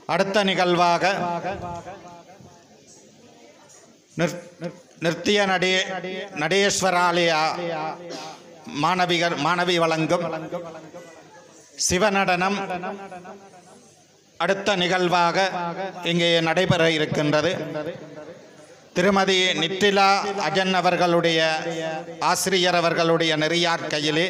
அடுத்த நிகழ்வாக நிற்- நிர்த்திய நடே நடேஸ்வராலயா மாணவிகர் மாணவி வழங்கும் சிவநடனம் அடுத்த நிகழ்வாக இங்கே நடைபெற இருக்கின்றது திருமதி நித்திலா அஜன் அவர்களுடைய ஆசிரியர் அவர்களுடைய நெறியார்க்கையிலே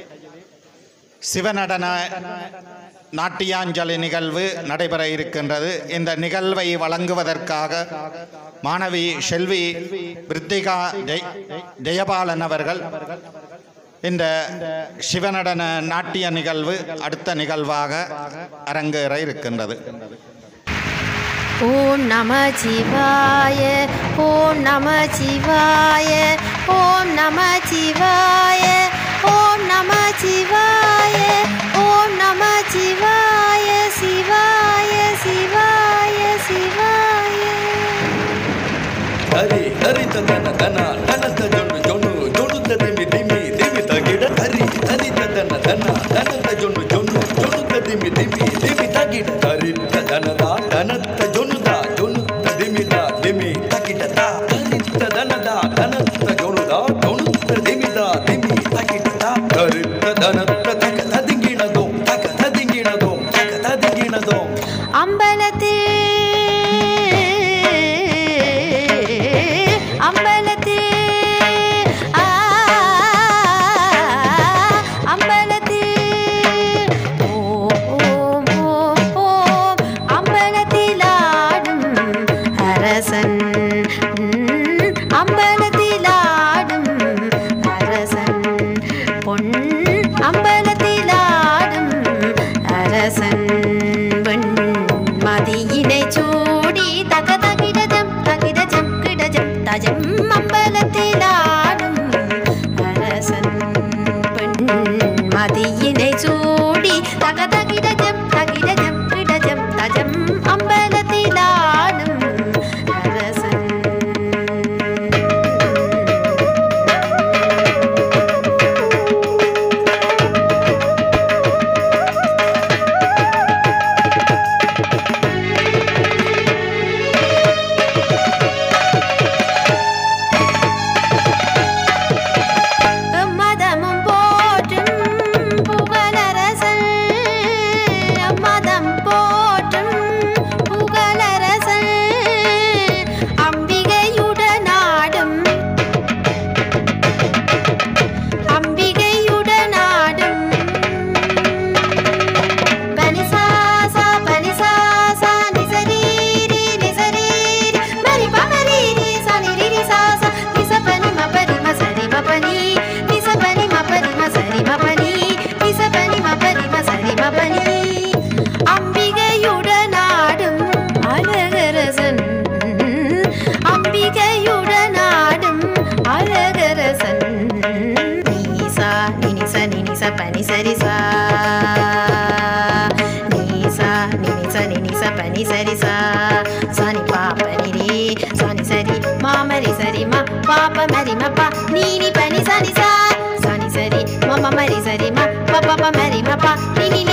சிவநடன நாட்டியாஞ்சலி நிகழ்வு நடைபெற இருக்கின்றது இந்த நிகழ்வை வழங்குவதற்காக மாணவி செல்வி பிரித்திகா ஜெய் ஜெயபாலன் அவர்கள் இந்த சிவநடன நாட்டிய நிகழ்வு அடுத்த நிகழ்வாக அரங்கேற இருக்கின்றது ஓம் நம சிவாய ஓம் நம சிவாய ஓம் நம சிவாய ஓம் நம சிவாய ஓம் நம சிவாய சிவாய சிவாய சிவாய ಹರಿ ಹರಿತ ದನ ದನ ದನದ ಜೊಂಡು ಜೊಂಡು ಜೊಂಡುತ್ತ ದಿಮಿ ದಿಮಿ ದಿಮಿತ ಗಿಡ ಹರಿ ಹರಿತ ದನ ದನ ದನದ ಜೊಂಡು ಜೊಂಡು ಜೊಂಡುತ್ತ ದಿಮಿ ದಿಮಿ ದಿಮಿತ ಗಿಡ ಹರಿತ ದನದ ದನತ್ತ ಜೊನುದ ಜೊನುತ್ತ ದಿಮಿದ ದಿಮಿ ತಗಿಡ ತ ಹರಿತ ದನದ ದನತ್ತ ಜೊನುದ ಜೊನುತ್ತ ದಿಮಿದ ದಿಮಿ ತಗಿಡ ತ ಹರಿತ ದನತ್ತ ತಗ ತದಿಂಗಿಣದೋ ತಗ ತದಿಂಗಿಣದೋ ತಗ ತದಿಂಗಿಣದೋ அம்பலத்தில் அம்பலத்தில் ஆ, அம்பலத்தில் ஓம் ஓம் ஓம் ஓம் அம்பலத்தில் ஆடும் அரசன் ம், அம்பலத்தில் ஆடும் அரசன் பொன் அம்பலத்தில் ஆடும் அரசன் வெண் மதியினை சூடி தக தகிடஜம் தகிடஜம் கிடஜம் தஜம் அம்பலத்தில் ஆடும் அரசன் பெண் மதியினை சூடி தக தகிடஜம் தகிடஜம் கிடஜம் தஜம் அம்பலத்தில் ஆடும் அரசன் மதமும் போற்றும் புகழரசன் மதம் போற்றும் புகழரசன் அம்பிகையுடனாடும் அம்பிகையுடனாடும் பனிசாசா பனிசாசா நிசரீரி நிசரீரி மரி பமரீரி சனிரிரி சாசா நிசபனி மபரி மசரி மபனி நிசபனி மபரி மசரி மபனி நிசபனி மபரி மசரி மபனி அம்பிகையுடனாடும் அழகரசன் அம்பிகையுடனாடும் அழகரசன் நீசா நினிச நினிச பனி சரி சா நீசா நினிச நினிச பனி சரி சா சானி பாப்ப நிரி சானி சரி மாமரி சரி மா பாப்ப மரி மப்பா நீனி பனி சனி சா சானி சரி மம மரி சரி மா பப்ப மரி மப்பா நினி